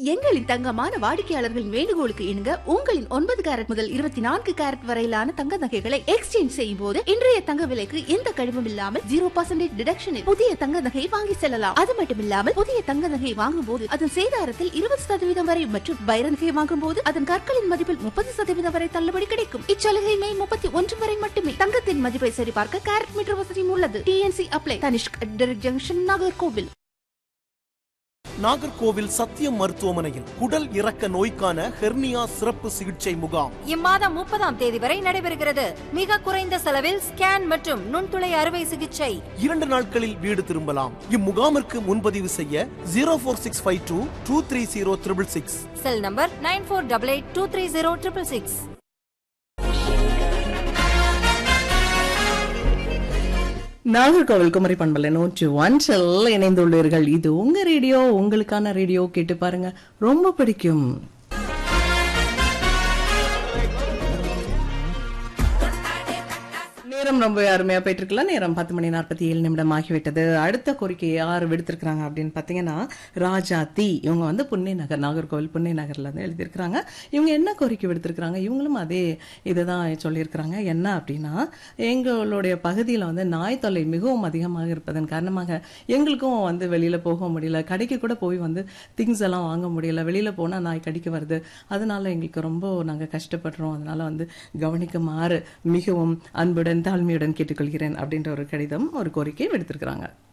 எங்களின் தங்கமான வாடிக்கையாளர்களின் வேண்டுகோளுக்கு இணங்க உங்களின் ஒன்பது கேரட் முதல் இருபத்தி நான்கு கேரட் வரையிலான தங்க நகைகளை எக்ஸ்சேஞ்ச் செய்யும் போது இன்றைய தங்க விலைக்கு எந்த கழிவும் இல்லாமல் ஜீரோ பர்சன்டேஜ் டிடக்ஷனில் புதிய தங்க நகையை வாங்கி செல்லலாம் அது மட்டும் இல்லாமல் புதிய தங்க நகையை வாங்கும் போது அதன் சேதாரத்தில் இருபது சதவீதம் வரை மற்றும் வைர நகையை வாங்கும் போது அதன் கற்களின் மதிப்பில் முப்பது சதவீதம் வரை தள்ளுபடி கிடைக்கும் இச்சலுகை மே முப்பத்தி ஒன்று வரை மட்டுமே தங்கத்தின் மதிப்பை சரிபார்க்க கேரட் மீட்டர் வசதியும் உள்ளது TNC apply Tanishq junction Nagercoil Nagercoil Sathyam மருத்துவமனையில் குடல் இறக்க நோய்க்கான ஹெர்னியா சிறப்பு சிகிச்சை முகாம் இம்மாதம் முப்பதாம் தேதி வரை நடைபெறுகிறது மிக குறைந்த செலவில் ஸ்கேன் மற்றும் நுண்துளை அறுவை சிகிச்சை இரண்டு நாட்களில் வீடு திரும்பலாம் இம்முகாமிற்கு முன்பதிவு செய்ய zero four six five two two three zero triple six cell number nine four double eight two three zero triple six Nagercoil Kumari பண்பலை நூற்றி ஒன்றில் இணைந்துள்ளீர்கள் இது உங்க ரேடியோ உங்களுக்கான ரேடியோ கேட்டு பாருங்க ரொம்ப பிடிக்கும் நேரம் ரொம்ப அருமையா போயிட்டு இருக்குல்ல நேரம் பத்து மணி நாற்பத்தி ஏழு நிமிடம் ஆகிவிட்டது அடுத்த கோரிக்கை யார் விடுத்திருக்கிறாங்க அப்படின்னு பாத்தீங்கன்னா ராஜா தி இவங்க வந்து புன்னை நகர் நாகர்கோவில் புன்னை நகர்ல இருந்து எழுதியிருக்கிறாங்க இவங்க என்ன கோரிக்கை விடுத்திருக்கிறாங்க இவங்களும் அதே இதுதான் சொல்லியிருக்கிறாங்க என்ன அப்படின்னா எங்களுடைய பகுதியில் வந்து நாய் தொல்லை மிகவும் அதிகமாக இருப்பதன் காரணமாக எங்களுக்கும் வந்து வெளியில போக முடியல கடைக்கு கூட போய் வந்து திங்ஸ் எல்லாம் வாங்க முடியல வெளியில போனா நாய் கடிக்க வருது அதனால எங்களுக்கு ரொம்ப நாங்க கஷ்டப்படுறோம் அதனால வந்து கவனிக்குமாறு மிகவும் அன்புடன் தாழ்மையுடன் கேட்டுக்கொள்கிறேன் அப்படின்ற ஒரு கடிதம் ஒரு கோரிக்கை விடுத்திருக்கிறாங்க